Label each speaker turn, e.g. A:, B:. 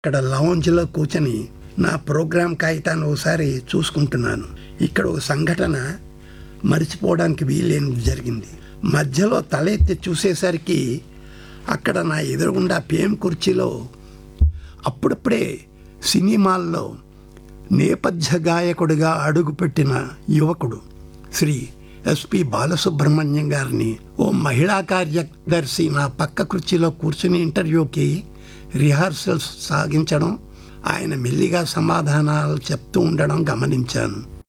A: ఇక్కడ లౌంజ్లో కూర్చొని నా ప్రోగ్రాం కాగితాన్ని ఒకసారి చూసుకుంటున్నాను ఇక్కడ ఒక సంఘటన మర్చిపోవడానికి వీలేనిది జరిగింది మధ్యలో తల ఎత్తి చూసేసరికి అక్కడ నా ఎదురుగుండా పేం కుర్చీలో అప్పుడప్పుడే సినిమాల్లో నేపథ్య గాయకుడిగా అడుగుపెట్టిన యువకుడు శ్రీ ఎస్పి బాలసుబ్రహ్మణ్యం గారిని ఓ మహిళా కార్యదర్శి నా పక్క కుర్చీలో కూర్చుని ఇంటర్వ్యూకి రిహార్సల్స్ సాగించడం ఆయన మెల్లిగా సమాధానాలు చెప్తూ ఉండడం గమనించాను